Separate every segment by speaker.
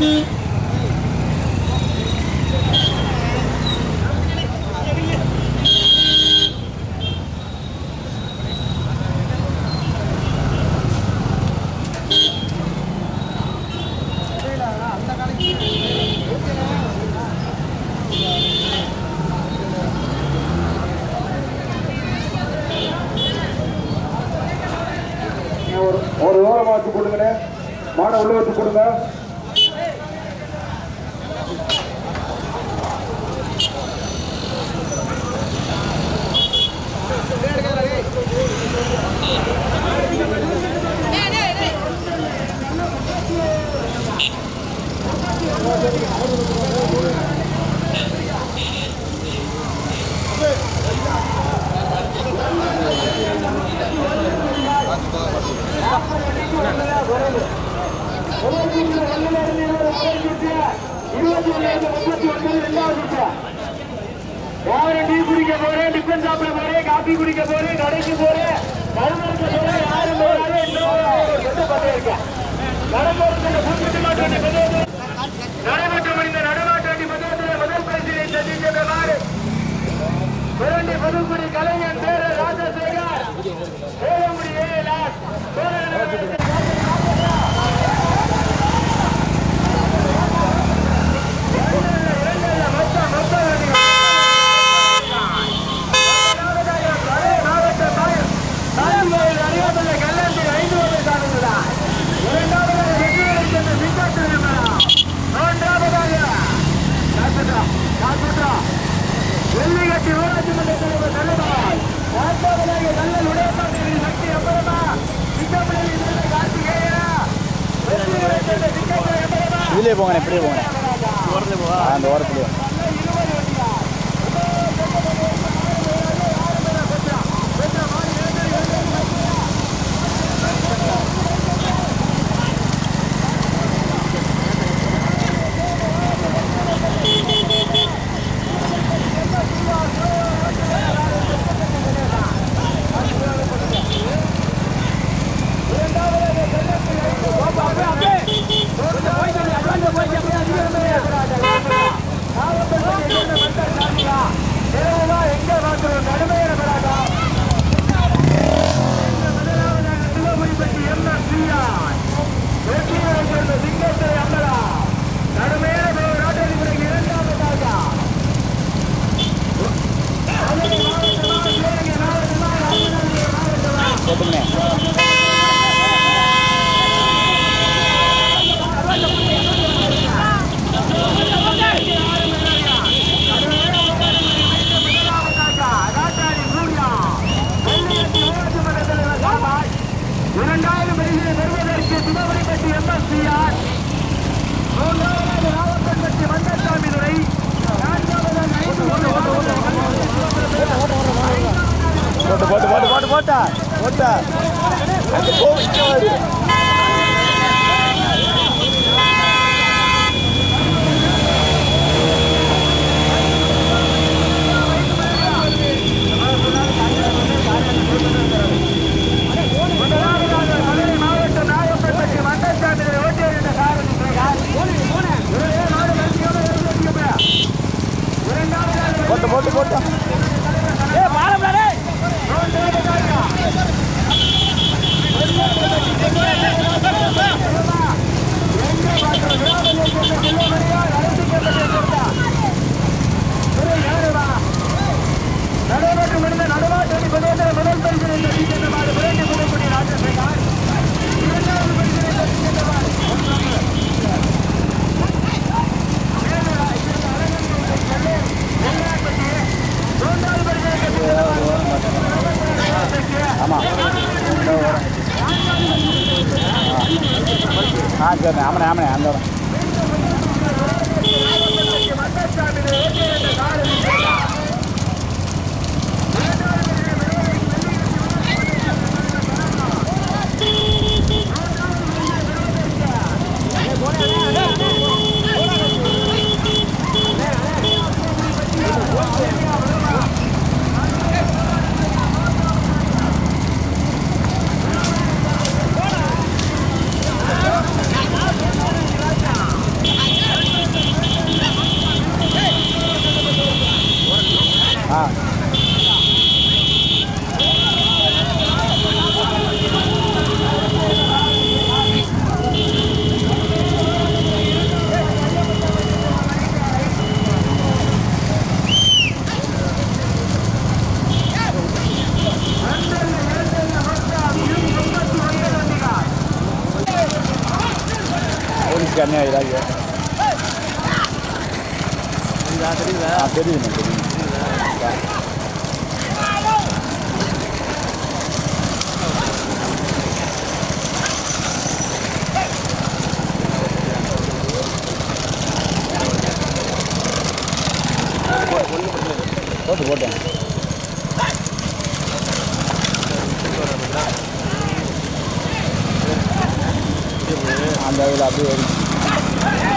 Speaker 1: ஒரு ஒரு ஓரமா வச்சு கொடுங்கண்ணே மாடை உள்ள வச்சு கொடுங்க
Speaker 2: யாரும் டீ குடிக்க போறேன் டிஃபன் சாப்பிட போறேன் காபி குடிக்க போறேன் கடைக்கு போறேன் மருந்துக்கு போறேன் யாரும் போறாரு என்ன பண்ணிருக்கேன் நடப்போருக்கு புதுப்பிட்டு மாட்டேன் நடைபெற்று முடிந்த நடுநாட்டு பதவியில் முதல் பரிசிலை சந்தித்தவாறு புரண்டி புதுக்குடி கலைஞன் பேர ராஜசேகர் சேலமுடி ஏலாஸ் வெள்ளிகட்டி ஊராட்சி மன்ற தலைவர் தலைவர் வார்த்தாவதாக நல்ல உடையப்பாட்டின் சக்தி அம்பரமா சிங்கப்பள்ளியில் இருந்த கார்த்திகேயா வெற்றிகளை சேர்ந்த சிங்கப்பள்ளி அம்பரமா
Speaker 3: இதுலேயே போங்கண்ணே இப்படியே போங்கண்ணே ஆ, அந்த ஓரத்துலேயே போட்டுங்கண்ணே
Speaker 2: இரண்டாவது பரிசிலை பெறுவதற்கு சிவபுரிப்பட்டி எம்எஸ்சிஆர் மூன்றாவது நாவப்பன்பட்டி மந்தசாமி துறை நான்காவது ஐந்து
Speaker 3: போட்டு போட்டு போட்டு போட்டு போட்டா போட்டா அது கோவிச்சு வருது
Speaker 2: முதலாவதாக மதுரை மாவட்டம் நாகப்பன்பட்டி மந்தசாமி துறை ஓட்டியர் என்ற சாரதி ஒரே நாடு கல்வியோடு எழுதியிருக்கீங்க. இரண்டாவதாக
Speaker 3: போட்டு போட்டு போட்டா
Speaker 2: நடைபெற்று முடிந்த நடுவாட்டு பிரதேச முதல் பரிசிலை தெரிவிக்கின்றவாறு விரைந்து கூடக்கூடிய ராஜசேகர் இரண்டாவது பரிசிலை தெரிவிக்கின்றவாறு மூன்றாவது பரிசிலை
Speaker 3: ஆமாம் ஆ சரிண்ணே ஆமாண்ணே ஆமாண்ணே அந்த வரம்
Speaker 2: ஆ
Speaker 3: ஆ போலீஸ்காரனே இதாக ஆ தெரியுதுண்ணே தெரியுது போட்டு போட்டேன் அந்த இதில் அப்படியே வரும்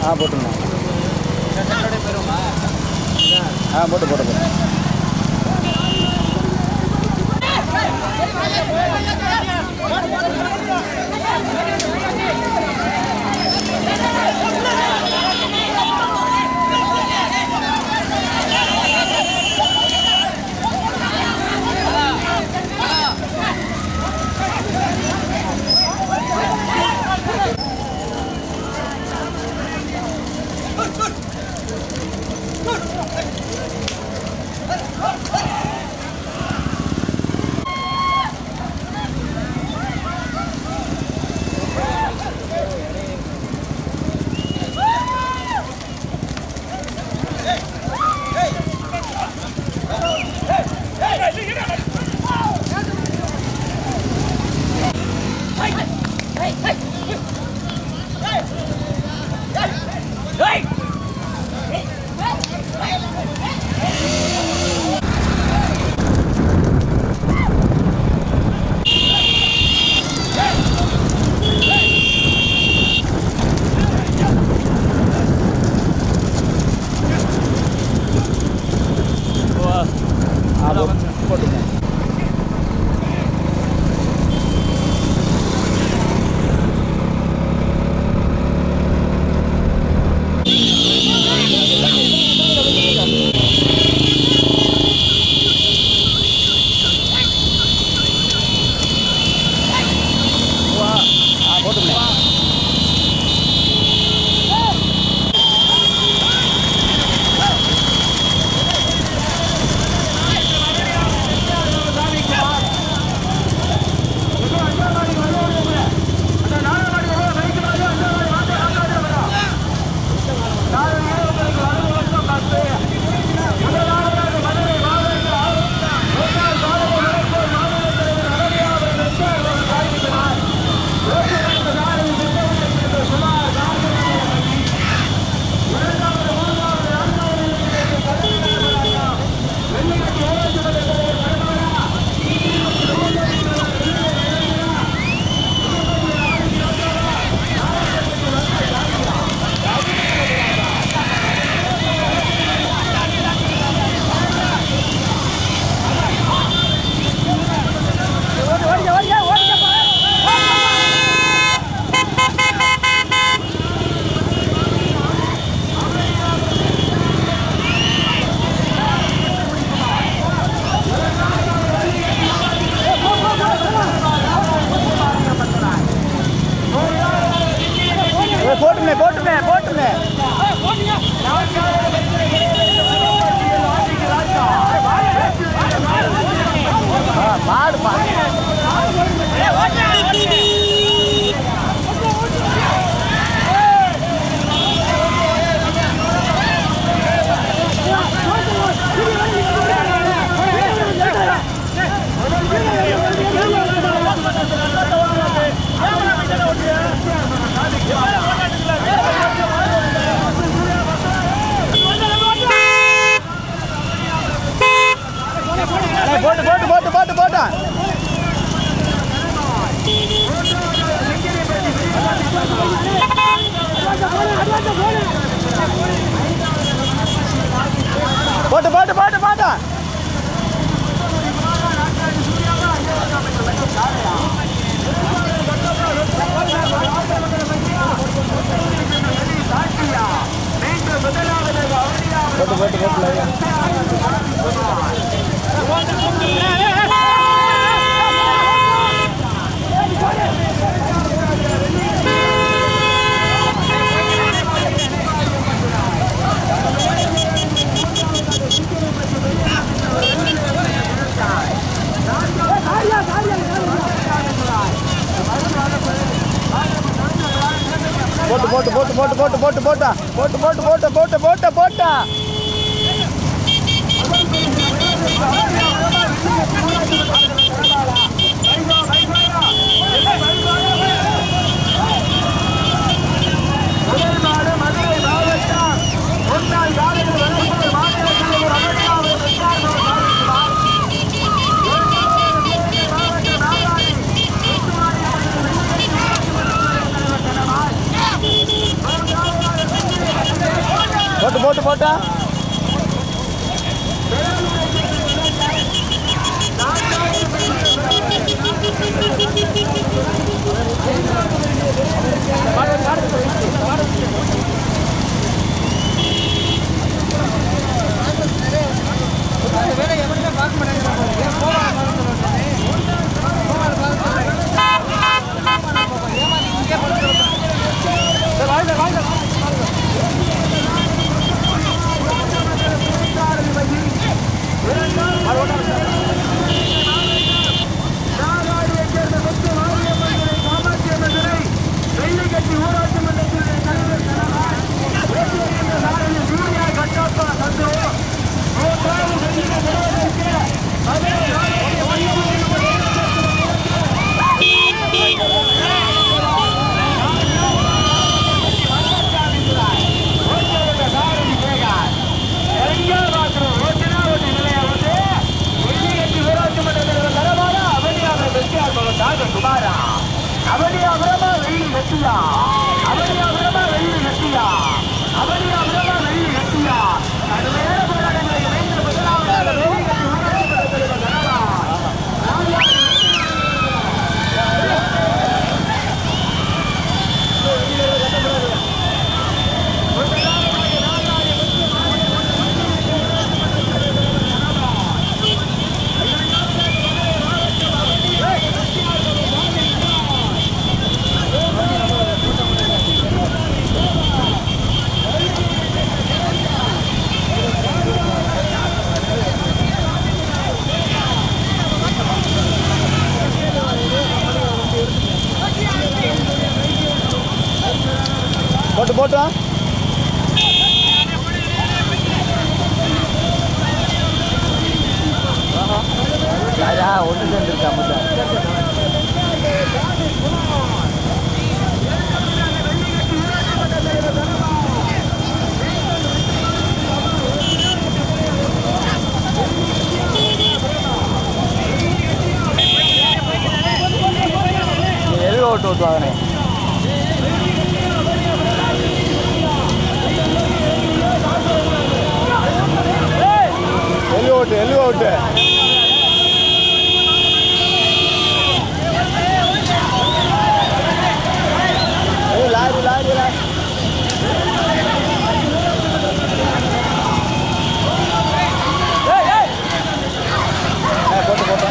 Speaker 3: ஆ போட்டுருங்க ஆ போட்டு போட்டு போட்டு ஆ போட்டு போட்டுருங்க ஆ போட்டுருங்க ஏய், போட்டுருங்க போட்டுருங்க போட்டுருங்க ஆ, மாடு மாடு ஏய், போட்டு போட்டு போட்டு போட்டு போட்டா போட்டு போட்டு போட்டு போட்டா போட்டு போட்டு போட்டு போட்டு போட்டு போட்டு போட்டு போட்டு போட்டு போட்டா போட்டு போட்டு போட்டு போட்டு போட்டு போட்டா
Speaker 2: மாவட்ட
Speaker 3: போட்டா
Speaker 2: அவனியாபுரமா வெள்ளி கட்டியா அவனியாபுரமா வெள்ளி கட்டியா அவனியாபுரமா வெள்ளி கட்டியா கடுமையான போராட்டங்களை இணைந்த முதலாவதாக வெள்ளி கட்டி ஊராட்சி மன்ற தலைவர் கனகா.
Speaker 3: போட்டு போட்டா யாரா ஒன்று சேர்ந்துருக்கா மட்டும் எது ஓட்டு ஓட்டுவாங்கண்ணே எல்லு ஓட்டு எல்லு ஓட்டு ஏய், லாரி லாரி லாரி ஏய், ஏய். ஏய், போட்டு போட்டு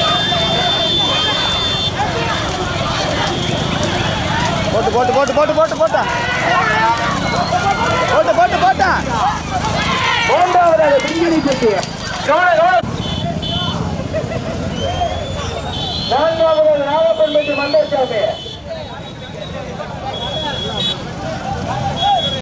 Speaker 3: போட்டு போட்டு போட்டு போட்டு போட்டு போட்டா போட்டு போட்டு போட்டா
Speaker 2: மூன்றாவதாக பிங்கினி பெட்டி கவன கவன நான்காவதாக நாகப்பன்பட்டி மந்தசாமி